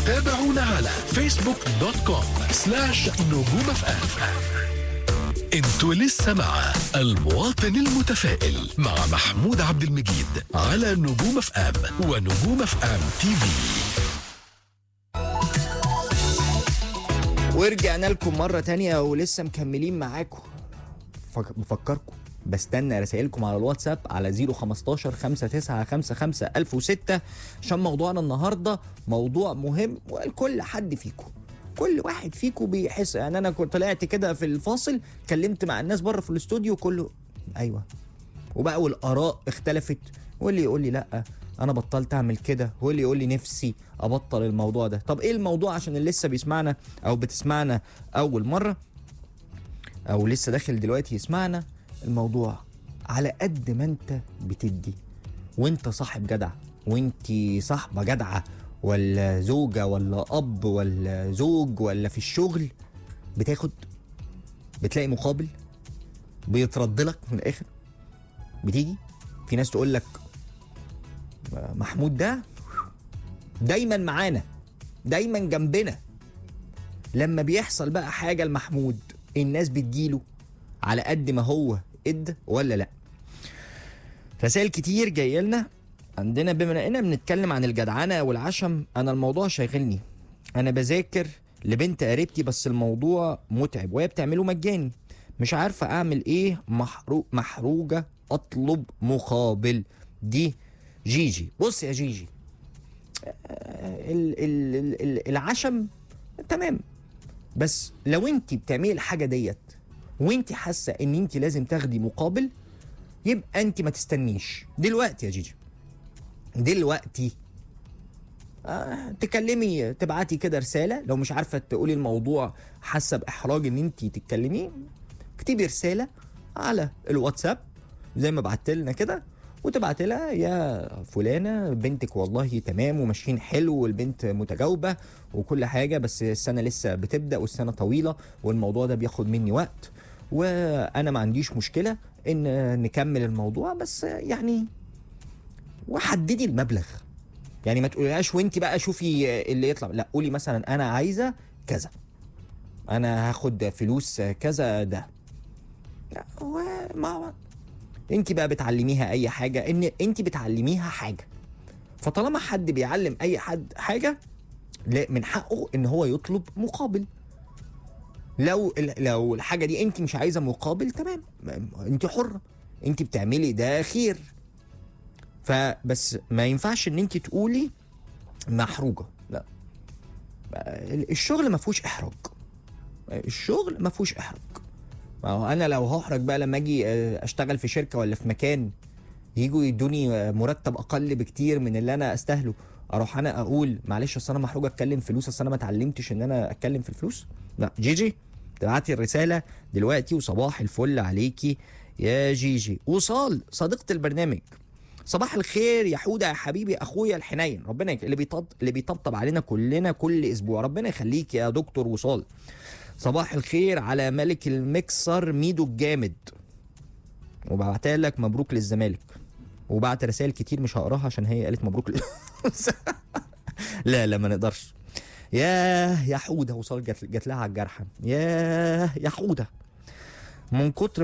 تابعونا على فيسبوك دوت كوم سلاش نجوم اف ام انتوا لسه مع المواطن المتفائل مع محمود عبد المجيد على نجوم اف ام ونجوم اف ام تي في ورجعنا لكم مرة تانية ولسه مكملين معاكم فك- بفكركم بستنى رسائلكم على الواتساب على 015 5955 1006 عشان موضوعنا النهارده موضوع مهم ولكل حد فيكم كل واحد فيكم بيحس يعني انا كنت طلعت كده في الفاصل كلمت مع الناس بره في الاستوديو كله ايوه وبقى والاراء اختلفت واللي يقول لي لا انا بطلت اعمل كده واللي يقول لي نفسي ابطل الموضوع ده طب ايه الموضوع عشان اللي لسه بيسمعنا او بتسمعنا اول مره او لسه داخل دلوقتي يسمعنا الموضوع على قد ما انت بتدي وانت صاحب جدع وانت صاحبه جدعه ولا زوجه ولا اب ولا زوج ولا في الشغل بتاخد بتلاقي مقابل بيترد لك من الاخر بتيجي في ناس تقول لك محمود ده دايما معانا دايما جنبنا لما بيحصل بقى حاجه لمحمود الناس بتجيله على قد ما هو اد ولا لا رسائل كتير جايه لنا عندنا بما اننا بنتكلم عن الجدعنه والعشم انا الموضوع شاغلني انا بذاكر لبنت قريبتي بس الموضوع متعب وهي بتعمله مجاني مش عارفه اعمل ايه محروق محروجه اطلب مقابل دي جيجي بص يا جيجي آه، ال- ال- ال- ال- العشم تمام بس لو انت بتعملي الحاجه ديت وانت حاسه ان انت لازم تاخدي مقابل يبقى انت ما تستنيش دلوقتي يا جيجي دلوقتي آه تكلمي تبعتي كده رساله لو مش عارفه تقولي الموضوع حاسه باحراج ان انت تتكلمي اكتبي رساله على الواتساب زي ما بعت لنا كده وتبعت لها يا فلانه بنتك والله تمام وماشيين حلو والبنت متجاوبه وكل حاجه بس السنه لسه بتبدا والسنه طويله والموضوع ده بياخد مني وقت وانا ما عنديش مشكله ان نكمل الموضوع بس يعني وحددي المبلغ يعني ما تقوليهاش وانت بقى شوفي اللي يطلع لا قولي مثلا انا عايزه كذا انا هاخد فلوس كذا ده لا هو ما انت بقى بتعلميها اي حاجه ان انت بتعلميها حاجه فطالما حد بيعلم اي حد حاجه لا من حقه ان هو يطلب مقابل لو لو الحاجه دي انت مش عايزه مقابل تمام انت حره انت بتعملي ده خير فبس ما ينفعش ان انت تقولي محروجه لا الشغل ما فيهوش احراج الشغل ما فيهوش احراج ما هو انا لو هحرج بقى لما اجي آه، اشتغل في شركه ولا في مكان يجوا يدوني آه، مرتب اقل بكتير من اللي انا استاهله اروح انا اقول معلش اصل انا محروج اتكلم فلوس اصل انا ما اتعلمتش ان انا اتكلم في الفلوس لا جيجي تبعتي الرساله دلوقتي وصباح الفل عليكي يا جيجي وصال صديقه البرنامج صباح الخير يا حوده يا حبيبي اخويا الحنين ربنا يك... اللي بيطب اللي بيطبطب علينا كلنا كل اسبوع ربنا يخليك يا دكتور وصال صباح الخير على ملك المكسر ميدو الجامد وبعتها لك مبروك للزمالك وبعت رسائل كتير مش هقراها عشان هي قالت مبروك ل... لا لا ما نقدرش ياه يا حوده وصال جات جات لها على الجرح ياه يا حوده من كتر